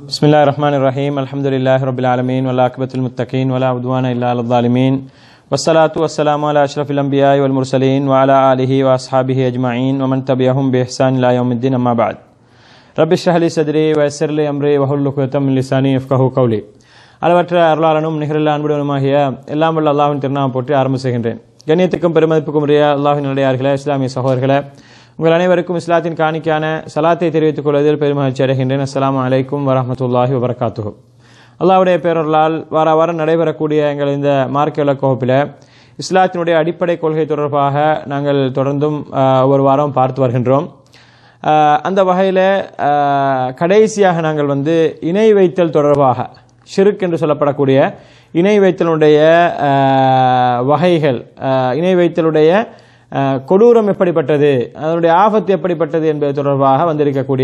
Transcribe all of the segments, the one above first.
بسم الله الرحمن الرحيم الحمد لله رب العالمين والعاقبة للمتقين ولا عدوان إلا على الظالمين والصلاة والسلام على أشرف الأنبياء والمرسلين وعلى آله وأصحابه أجمعين ومن تبعهم بإحسان إلى يوم الدين أما بعد رب اشرح لي صدري ويسر لي أمري وحل عقدة من لساني يفقهوا قولي அளவற்ற அருளாளனும் நிகரில் அன்புடனுமாகிய எல்லாம் வல்ல அல்லாஹ்வின் திருநாமம் போற்றி ஆரம்ப செய்கின்றேன் கண்ணியத்துக்கும் பெருமதிப்புக்கும் உரிய அல்லாஹின் நிலையார்களே இஸ்லாமிய சகோதரர்களே உங்கள் அனைவருக்கும் இஸ்லாத்தின் காணிக்கான சலாத்தை தெரிவித்துக் கொள்வதில் பெருமகிழ்ச்சி அடைகின்றேன் அஸ்ஸலாமு அலைக்கும் வரஹமத்துல்லாஹி வபரகாத்துஹு அல்லாஹ்வுடைய பேரொருளால் வார வாரம் நடைபெறக்கூடிய எங்கள் இந்த மார்க்க விளக்க வகுப்பில் இஸ்லாத்தினுடைய அடிப்படை கொள்கை தொடர்பாக நாங்கள் தொடர்ந்தும் ஆஹ், ஒரு வாரம் பார்த்து வருகின்றோம் ஆஹ், அந்த வகையில் கடைசியாக நாங்கள் வந்து இணை வைத்தல் தொடர்பாக ஷிருக் என்று சொல்லப்படக்கூடிய இணை வைத்தலுடைய ஆஹ், வகைகள் ஆஹ், இணை வைத்தலுடைய ஆஹ், கொடூரம் எப்படிப்பட்டது அதனுடைய ஆபத்து எப்படிப்பட்டது என்பது தொடர்பாக வந்திருக்கக்கூடிய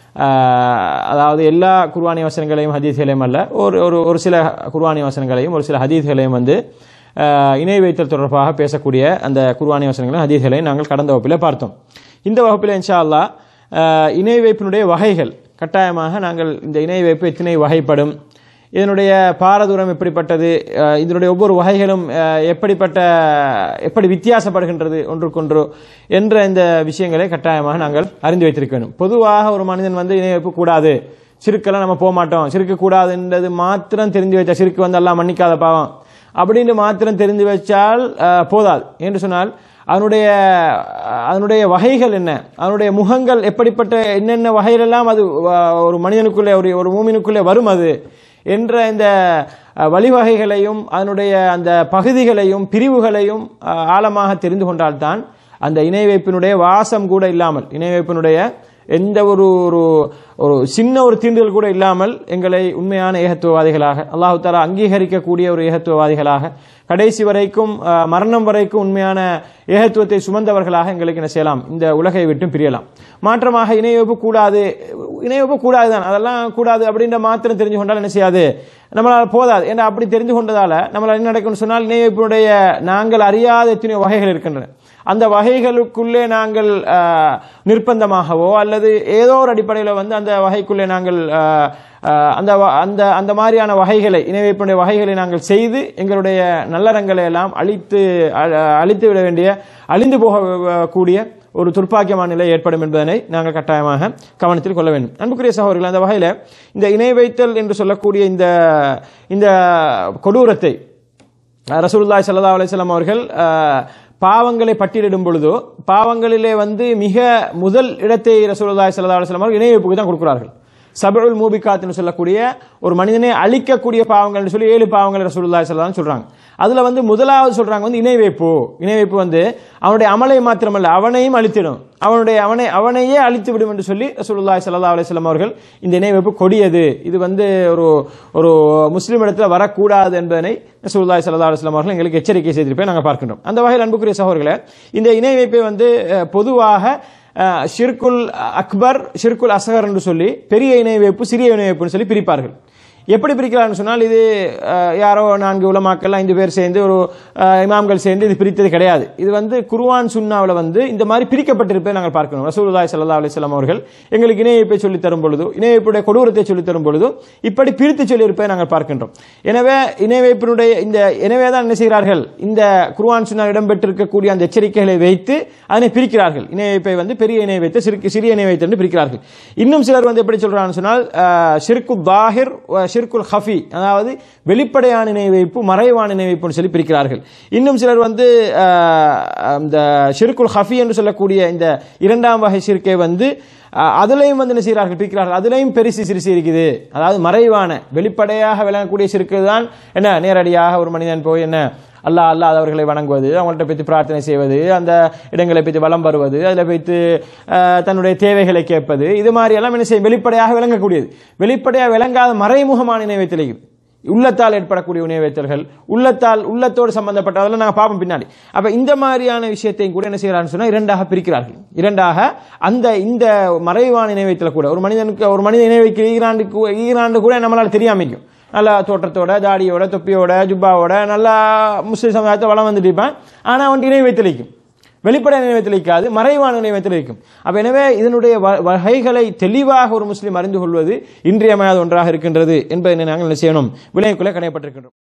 ஆஹ், அதாவது எல்லா குர்வானி வசனங்களையும் ஹதீஸ்களையும் அல்ல ஒரு ஒரு ஒரு சில குர்வானி வசனங்களையும் ஒரு சில ஹதீஸ்களையும் வந்து ஆஹ், இணை வைத்தல் தொடர்பாக பேசக்கூடிய அந்த குர்வானி வசனங்களையும் ஹதீஸ்களையும் நாங்கள் கடந்த வகுப்பில் பார்த்தோம் இந்த வகுப்பில் இன்ஷா அல்லாஹ் ஆஹ், இணை வைப்பினுடைய வகைகள் கட்டாயமாக நாங்கள் இந்த இணை வைப்பு எத்தனை வகைப்படும் இதனுடைய பாரதூரம் எப்படிப்பட்டது அஹ் இதனுடைய ஒவ்வொரு வகைகளும் அஹ், எப்படிப்பட்ட எப்படி வித்தியாசப்படுகின்றது ஒன்றுக்கொன்று என்ற இந்த விஷயங்களை கட்டாயமாக நாங்கள் அறிந்து வைத்திருக்க வேண்டும் பொதுவாக ஒரு மனிதன் வந்து இணை வைப்பு கூடாது சிறுக்கெல்லாம் நம்ம போக மாட்டோம் சிறுக்கு கூடாதுன்றது மாத்திரம் தெரிஞ்சு வச்சா சிறுக்கு வந்து எல்லாம் மன்னிக்காத பாவம் அப்படின்னு மாத்திரம் தெரிந்து வச்சால் அஹ், போதாது என்று சொன்னால் அதனுடைய அதனுடைய வகைகள் என்ன அதனுடைய முகங்கள் எப்படிப்பட்ட என்னென்ன வகையிலெல்லாம் அது அஹ், ஒரு மனிதனுக்குள்ளே ஒரு ஒரு மூமினுக்குள்ளே வரும் அது என்ற இந்த அஹ், வழிவகைகளையும் அதனுடைய அந்த பகுதிகளையும் பிரிவுகளையும் அஹ், ஆழமாக தெரிந்து கொண்டால்தான் அந்த இணை வைப்பினுடைய வாசம் கூட இல்லாமல் இணை வைப்பினுடைய எந்த ஒரு ஒரு ஒரு சின்ன ஒரு தீண்டுதல் கூட இல்லாமல் எங்களை உண்மையான ஏகத்துவவாதிகளாக அல்லாஹு தாலா அங்கீகரிக்கக்கூடிய ஒரு ஏகத்துவவாதிகளாக கடைசி வரைக்கும் அஹ், மரணம் வரைக்கும் உண்மையான ஏகத்துவத்தை சுமந்தவர்களாக எங்களுக்கு என்ன செய்யலாம் இந்த உலகை விட்டும் பிரியலாம் மாற்றமாக இணையொப்பு கூடாது இணையொப்பு கூடாது தான் அதெல்லாம் கூடாது அப்படின்ற மாத்திரம் தெரிஞ்சு கொண்டால் என்ன செய்யாது நம்மளால் போதாது ஏன்னா அப்படி தெரிந்து கொண்டதால நம்மளால் என்ன நடக்கும்னு சொன்னால் இணையொப்பினுடைய நாங்கள் அறியாத எத்தனையோ வகைகள் இருக்கின்றன அந்த வகைகளுக்குள்ளே நாங்கள் ஆஹ், நிர்பந்தமாகவோ அல்லது ஏதோ ஒரு அடிப்படையில் வந்து அந்த வகைக்குள்ளே நாங்கள் ஆஹ், ஆஹ், அந்த வ- அந்த அந்த மாதிரியான வகைகளை இணைவைப்பினுடைய வகைகளை நாங்கள் செய்து எங்களுடைய நல்லறங்களை எல்லாம் அழித்து அ- அழித்து விட வேண்டிய அழிந்து போகக்கூடிய ஒரு துர்ப்பாக்கியமான நிலை ஏற்படும் என்பதனை நாங்கள் கட்டாயமாக கவனத்தில் கொள்ள வேண்டும் அன்புக்குரிய சகோதரர்கள் அந்த வகையில் இந்த இணை வைத்தல் என்று சொல்லக்கூடிய இந்த இந்த கொடூரத்தை ரசூலுல்லாஹி ஸல்லல்லாஹு அலைஹி வஸல்லம் அவர்கள் அஹ், பாவங்களை பட்டியலிடும் பொழுதோ பாவங்களிலே வந்து மிக முதல் இடத்தை ரசூலுல்லாஹி ஸல்லல்லாஹு அலைஹி வஸல்லம் அவர்கள் இணை வைப்புக்கு தான் கொடுக்கிறார்கள் சபுல் மூபிகாத்னு சொல்லக்கூடிய ஒரு மனிதனை அழிக்கக்கூடிய பாவங்கள்னு சொல்லி ஏழு பாவங்கள் ரசூலுல்லாஹி ஸல்லல்லாஹு அலைஹி வஸல்லம் சொல்றாங்க அதுல வந்து முதலாவது சொல்றாங்க வந்து இணை வைப்பு இணை வைப்பு வந்து அவனுடைய அமலை மாத்திரமல்ல அவனையும் அழித்திடும் அவனுடைய அவனை அவனையே அழித்து விடும் என்று சொல்லி ரசூலுல்லாஹி ஸல்லல்லாஹு அலைஹி வஸல்லம் அவர்கள் இந்த இணை வைப்பு கொடியது இது வந்து ஒரு ஒரு முஸ்லிம் இடத்துல வரக்கூடாது என்பதனை ரசூலுல்லாஹி ஸல்லல்லாஹு அலைஹி வஸல்லம் அவர்கள் எங்களுக்கு எச்சரிக்கை செய்திருப்பதை நாங்கள் பார்க்கின்றோம் அந்த வகையில் அன்புக்குரிய சகோதரர்களே இந்த இணை வைப்பை வந்து அஹ், பொதுவாக அஹ், ஷிர்குல் அக்பர் ஷிர்குல் அஸ்கர் என்று சொல்லி பெரிய இணை வைப்பு சிறிய இணை வைப்புன்னு சொல்லி பிரிப்பார்கள் எப்படி பிரிக்கிறான்னு சொன்னால் இது அஹ், யாரோ நான்கு உலமாக்கள் ஐந்து பேர் சேர்ந்து ஒரு அஹ், இமாம்கள் சேர்ந்து இது பிரித்தது கிடையாது இது வந்து குர்ஆன் சுன்னாவில் வந்து இந்த மாதிரி பிரிக்கப்பட்டிருப்பதை நாங்கள் பார்க்கணும் ரசூலுல்லாஹி ஸல்லல்லாஹு அலைஹி வஸல்லம் அவர்கள் எங்களுக்கு இணையப்பை சொல்லித் தரும் பொழுது இணையப்புடைய கொடூரத்தை சொல்லித் தரும் பொழுது இப்படி பிரித்து சொல்லியிருப்பதை நாங்கள் பார்க்கின்றோம் எனவே இணைவைப்பினுடைய இந்த எனவே தான் என்ன செய்கிறார்கள் இந்த குர்ஆன் சுன்னா இடம்பெற்றிருக்கக்கூடிய அந்த எச்சரிக்கைகளை வைத்து அதனை பிரிக்கிறார்கள் இணையப்பை வந்து பெரிய இணை வைத்து சிறு சிறிய இணை வைத்து என்று பிரிக்கிறார்கள் இன்னும் சிலர் வந்து எப்படி சொல்றாங்கன்னு சொன்னால் அஹ், ஷிர்கு தாஹிர் வ ஷிர்குல் ஹஃபி அதாவது வெளிப்படையான இணை வைப்பு மறைவான இணை வைப்புன்னு சொல்லி பிரிக்கிறார்கள் இன்னும் சிலர் வந்து அஹ், இந்த ஷிர்குல் ஹஃபி என்று சொல்லக்கூடிய இந்த இரண்டாம் வகை ஷிர்கை வந்து அஹ், அதுலயும் வந்து என்ன செய்கிறார்கள் பிரிக்கிறார்கள் அதுலயும் பெருசு சிறுசு இருக்குது அதாவது மறைவான வெளிப்படையாக விளங்கக்கூடிய சிறுக்கு தான் என்ன நேரடியாக ஒரு மனிதன் போய் என்ன அல்லாஹ் அல்லாதவர்களை வணங்குவது அவங்கள்ட்ட பற்றி பிரார்த்தனை செய்வது அந்த இடங்களை பற்றி வலம் வருவது அதில் வைத்து அஹ், தன்னுடைய தேவைகளை கேட்பது இது மாதிரி எல்லாம் என்ன செய்யும் வெளிப்படையாக விளங்கக்கூடியது வெளிப்படையாக விளங்காத மறைமுகமான இணைவைத்தலைகள் உள்ளத்தால் ஏற்படக்கூடிய உணவைத்தல்கள் உள்ளத்தால் உள்ளத்தோடு சம்பந்தப்பட்ட அதெல்லாம் நாங்கள் பார்ப்போம் பின்னாடி அப்ப இந்த மாதிரியான விஷயத்தையும் கூட என்ன செய்யறான்னு சொன்னா இரண்டாக பிரிக்கிறார்கள் இரண்டாக அந்த இந்த மறைவான இணைவைத்தல கூட ஒரு மனிதனுக்கு ஒரு மனித இணைவைக்கு ஈராண்டுக்கு ஈராண்டு கூட நம்மளால தெரியாமிக்கும் நல்லா தோற்றத்தோட தாடியோட தொப்பியோட ஜுப்பாவோட நல்லா முஸ்லிம் சமுதாயத்தை வளம் வந்துட்டு இருப்பான் ஆனா அவன் இணை வைத்தளிக்கும் வெளிப்படையான நினைவத்தில் இருக்காது மறைவான நினைவத்தில் இருக்கும் அப்ப எனவே இதனுடைய வ- வகைகளை தெளிவாக ஒரு முஸ்லீம் அறிந்து கொள்வது இன்றியமையாத ஒன்றாக இருக்கின்றது என்பதை நாங்கள் என்ன செய்யணும் விலைக்குள்ளே கணையப்பட்டிருக்கின்றோம்